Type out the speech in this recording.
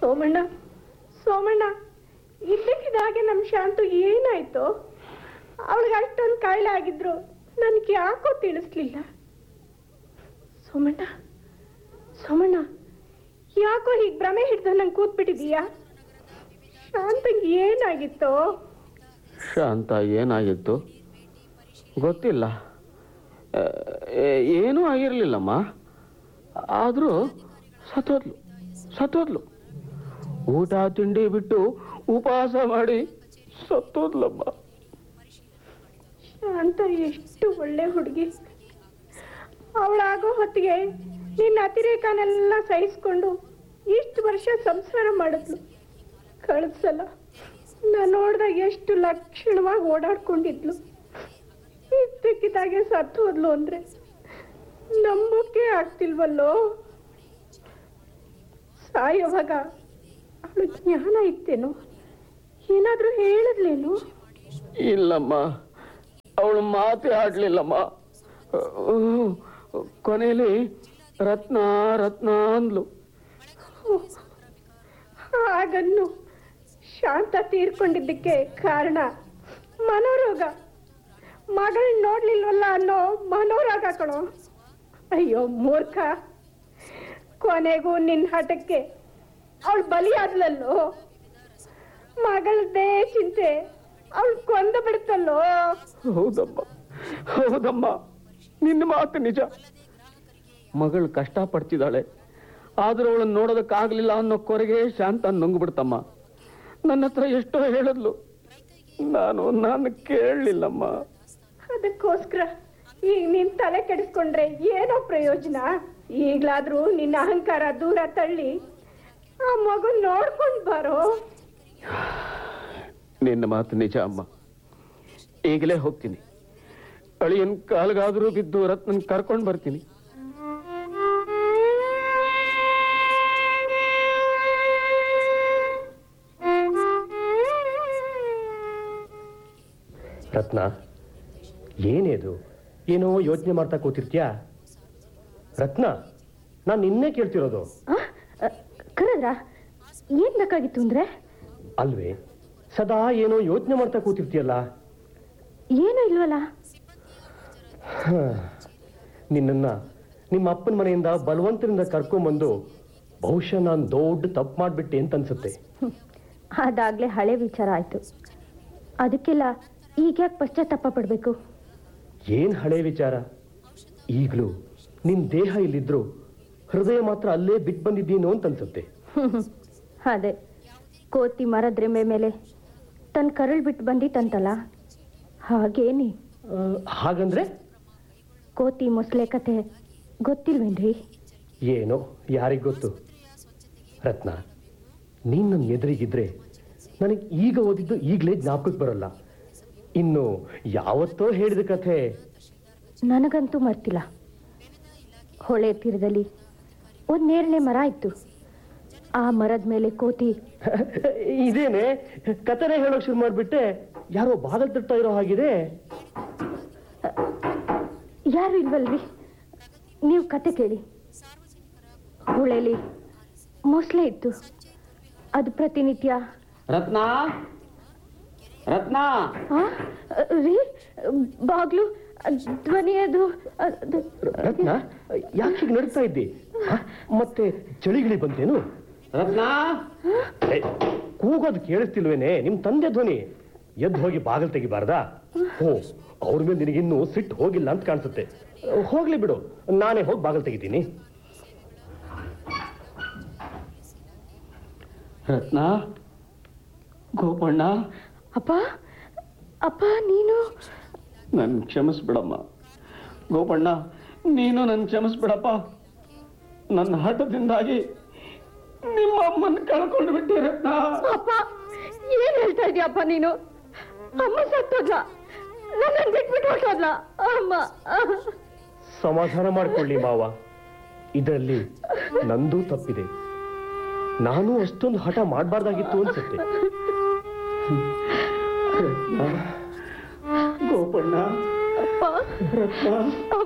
ಸೋಮಣ್ಣ ಸೋಮಣ್ಣ ಇದ್ದಕ್ಕಿದ್ದಾಗೆ ನಮ್ಮ ಶಾಂತು ಏನಾಯ್ತು ಅವಳಿಗೆ ಅಷ್ಟೊಂದು ಕಾಯಿಲೆ ಆಗಿದ್ರು ನನಗೆ ಯಾಕೋ ತಿಳಿಸ್ಲಿಲ್ಲ ಸೋಮಣ್ಣ ಸೋಮಣ್ಣ ಯಾಕೋ ಹೀಗೆ ಭ್ರಮೆ ಹಿಡ್ದು ನಂಗೆ ಕೂತ್ಬಿಟ್ಟಿದೀಯಾ ಶಾಂತಂಗೆ ಏನಾಗಿತ್ತು ಶಾಂತ ಏನಾಗಿತ್ತು ಗೊತ್ತಿಲ್ಲ ಆ, ಏ- ಏನೂ ಆಗಿರಲಿಲ್ಲಮ್ಮ ಆದರೂ ಸತ್ತೋದ್ಲು ಸತ್ತೋದ್ಲು ಊಟ ತಿಂಡಿ ಬಿಟ್ಟು ಉಪವಾಸ ಮಾಡಿ ಸತ್ತೋದ್ಲಮ್ಮ ಶಾಂತ ಎಷ್ಟು ಒಳ್ಳೆ ಹುಡುಗಿ ಅವಳಾಗೋ ಹೊತ್ತಿಗೆ ನಿನ್ನ ಅತಿರೇಕನೆಲ್ಲ ಸಹಿಸ್ಕೊಂಡು ಇಷ್ಟು ವರ್ಷ ಸಂಸಾರ ಮಾಡಿದ್ಲು ಕಳಿಸಲ್ಲ ನಾನು ನೋಡಿದಾಗ ಎಷ್ಟು ಲಕ್ಷಣವಾಗಿ ಓಡಾಡ್ಕೊಂಡಿದ್ಲು ಇದ್ದಕ್ಕಿದ್ದಾಗೆ ಸತ್ತು ಹೋದ್ಲು ಅಂದ್ರೆ ನಂಬೋಕೆ ಆಗ್ತಿಲ್ವಲ್ಲೋ ಸಾಯೋವಾಗ ಅವಳು ಜ್ಞಾನ ಇತ್ತೇನೋ ಏನಾದ್ರೂ ಹೇಳಿದ್ಲೇನು ಇಲ್ಲಮ್ಮ ಅವಳು ಮಾತೇ ಆಡ್ಲಿಲ್ಲಮ್ಮ ಕೊನೆಯಲ್ಲಿ ರತ್ನ ರತ್ನ ಅಂದ್ಲು ಹಾಗನ್ನು ಶಾಂತ ತೀರ್ಕೊಂಡಿದ್ದಕ್ಕೆ ಕಾರಣ ಮನೋರೋಗ ಮಗಳ್ ನೋಡ್ಲಿಲ್ವಲ್ಲ ಅನ್ನೋ ಮನೋರೋಗ ಕಣೋ ಅಯ್ಯೋ ಮೂರ್ಖ ಕೊನೆಗೂ ನಿನ್ನ ಹಠಕ್ಕೆ ಅವಳು ಬಲಿಯಾದ್ಲಲ್ಲೋ ಮಗಳದ್ದೇ ಚಿಂತೆ ಅವಳು ಕೊಂದು ಬಿಡ್ತಲ್ಲೋ ಹೌದಮ್ಮ ಹೌದಮ್ಮ ನಿನ್ನ ಮಾತು ನಿಜ ಮಗಳು ಕಷ್ಟ ಪಡ್ತಿದ್ದಾಳೆ ಆದ್ರೂ ಅವಳನ್ನ ನೋಡೋದಕ್ಕಾಗ್ಲಿಲ್ಲ ಅನ್ನೋ ಕೊರಗೆ ಶಾಂತ ನುಂಗ್ಬಿಡ್ತಮ್ಮ ನನ್ನ ಹತ್ರ ಎಷ್ಟೋ ಹೇಳಿದ್ಲು ನಾನು ನಾನು ಕೇಳಲಿಲ್ಲಮ್ಮ ಅದಕ್ಕೋಸ್ಕರ ಈಗ ನಿನ್ ತಲೆ ಕೆಡಿಸ್ಕೊಂಡ್ರೆ ಏನೋ ಪ್ರಯೋಜನ ಈಗ್ಲಾದ್ರೂ ನಿನ್ನ ಅಹಂಕಾರ ದೂರ ತಳ್ಳಿ ಆ ಮಗು ನೋಡ್ಕೊಂಡ್ ಬಾರೋ ನಿನ್ನ ಮಾತು ನಿಜ ಅಮ್ಮ ಈಗಲೇ ಹೋಗ್ತೀನಿ ಅಳಿಯನ್ ಕಾಲ್ಗಾದ್ರೂ ಬಿದ್ದು ರತ್ನನ್ ಕರ್ಕೊಂಡು ಬರ್ತೀನಿ ರತ್ನ ಏನೇದು ಏನೋ ಯೋಚನೆ ಮಾಡ್ತಾ ಕೂತಿರ್ತೀಯಾ ರತ್ನ ನಾನು ನಿನ್ನೆ ಕೇಳ್ತಿರೋದು ಕರದ್ರ ಏನ್ ಬೇಕಾಗಿತ್ತು ಅಂದ್ರೆ ಅಲ್ವೇ ಸದಾ ಏನೋ ಯೋಚನೆ ಮಾಡ್ತಾ ಕೂತಿರ್ತೀಯಲ್ಲ ಏನೂ ಇಲ್ವಲ್ಲ ನಿನ್ನನ್ನ ನಿಮ್ಮ ಅಪ್ಪನ ಮನೆಯಿಂದ ಬಲವಂತರಿಂದ ಕರ್ಕೊಂಬಂದು ಬಹುಶಃ ನಾನು ದೊಡ್ಡ ತಪ್ಪು ಮಾಡಿಬಿಟ್ಟೆ ಅಂತ ಅನ್ಸುತ್ತೆ ಅದಾಗ್ಲೇ ಹಳೆ ವಿಚಾರ ಆಯ್ತು ಅದಕ್ಕೆಲ್ಲ ಈಗ ಯಾಕೆ ಪಶ್ಚಾತ್ತಾಪ ಪಡ್ಬೇಕು ಏನ್ ಹಳೆ ವಿಚಾರ ಈಗಲೂ ನಿನ್ ದೇಹ ಇಲ್ಲಿದ್ರು ಹೃದಯ ಮಾತ್ರ ಅಲ್ಲೇ ಬಿಟ್ಟು ಬಂದಿದ್ದೀನೋ ಅಂತ ಅನ್ಸುತ್ತೆ ಅದೇ ಕೋತಿ ಮರದ ರೆಂಬೆ ಮೇಲೆ ತನ್ನ ಕರಳು ಬಿಟ್ಟು ಬಂದಿತ್ತಂತಲ್ಲ ಹಾಗೇನಿ ಆ, ಹಾಗಂದ್ರೆ ಕೋತಿ ಮೊಸಳೆ ಕತೆ ಗೊತ್ತಿಲ್ವೇನ್ರಿ ಏನೋ ಯಾರಿಗ್ ಗೊತ್ತು ರತ್ನ ನೀನ್ ನನ್ನ ಎದುರಿಗಿದ್ರೆ ನನಗೆ ಈಗ ಓದಿದ್ದು ಈಗಲೇ ಜ್ಞಾಪಕಕ್ಕೆ ಬರಲ್ಲ ಇನ್ನು ಯಾವತ್ತೋ ಹೇಳಿದ ಕಥೆ ನನಗಂತೂ ಮರ್ತಿಲ್ಲ ಹೊಳೆ ತೀರದಲ್ಲಿ ಒಂದು ನೇರಳೆ ಮರ ಇತ್ತು ಆ ಮರದ ಮೇಲೆ ಕೋತಿ ಇದೇನೆ ಕಥೆನೇ ಹೇಳೋಕ್ ಶುರು ಮಾಡ್ಬಿಟ್ಟೆ ಯಾರೋ ಬಾಗಲ್ ತಟ್ತಾ ಇರೋ ಹಾಗಿದೆ ಯಾರು ಇಲ್ವಲ್ರಿ ನೀವು ಕತೆ ಕೇಳಿ ಹೊಳೆಲಿ ಮೊಸಳೆ ಇತ್ತು ಅದು ಪ್ರತಿನಿತ್ಯ ರತ್ನ ರತ್ನ ಆ, ರೀ ಬಾಗ್ಲು ಧ್ವನಿ ಅದು ಅದು ರತ್ನ ಯಾಕೆ ಹೀಗೆ ನಡ್ತಾ ಇದ್ದಿ ಹ? ಮತ್ತೆ ಚಳಿಗಿಳಿ ಬಂತೇನು ರತ್ನ ಏ, ಕೂಗೋದು ಕೇಳಿಸ್ತಿಲ್ವೇನೆ ನಿಮ್ ತಂದೆ ಧ್ವನಿ ಎದ್ದು ಹೋಗಿ ಬಾಗಲ್ ತೆಗಿಬಾರ್ದಾ ಓ ಅವ್ರ ಮೇಲೆ ನಿನಗಿನ್ನೂ ಸಿಟ್ಟು ಹೋಗಿಲ್ಲ ಅಂತ ಕಾಣಿಸುತ್ತೆ ಹೋಗ್ಲಿ ಬಿಡು ನಾನೇ ಹೋಗಿ ಬಾಗಲ್ ತೆಗಿತೀನಿ ರತ್ನ ಗೋಪಣ್ಣ ಅಪ್ಪ ಅಪ್ಪ ನೀನು ನನ್ ಕ್ಷಮಿಸ್ಬಿಡಮ್ಮ ಗೋಪಣ್ಣ ನೀನು ನನ್ ಕ್ಷಮಿಸ್ಬಿಡಪ್ಪ ನನ್ನ ಹಠದಿಂದಾಗಿ ನಿಮ್ಮ ಅಮ್ಮನ ಕಳ್ಕೊಂಡು ಬಿಟ್ಟೆ ರತ್ನ ಅಪ್ಪ ಏನ್ ಹೇಳ್ತಾ ಇದೀಯಪ್ಪ ನೀನು ಅಮ್ಮ ಸತ್ತೋದ್ಲ ನನ್ನ ಬಿಟ್ಬಿಟ್ಟು ಹೊಟ್ಟೋದ್ಲ ಅಮ್ಮ ಸಮಾಧಾನ ಮಾಡ್ಕೊಳ್ಳಿ ಮಾವ ಇದರಲ್ಲಿ ನಂದೂ ತಪ್ಪಿದೆ ನಾನು ಅಷ್ಟೊಂದು ಹಠ ಮಾಡಬಾರ್ದಾಗಿತ್ತು ಅನ್ಸುತ್ತೆ ಗೋಪಣ್ಣ ಅಪ್ಪ ರತ್ನ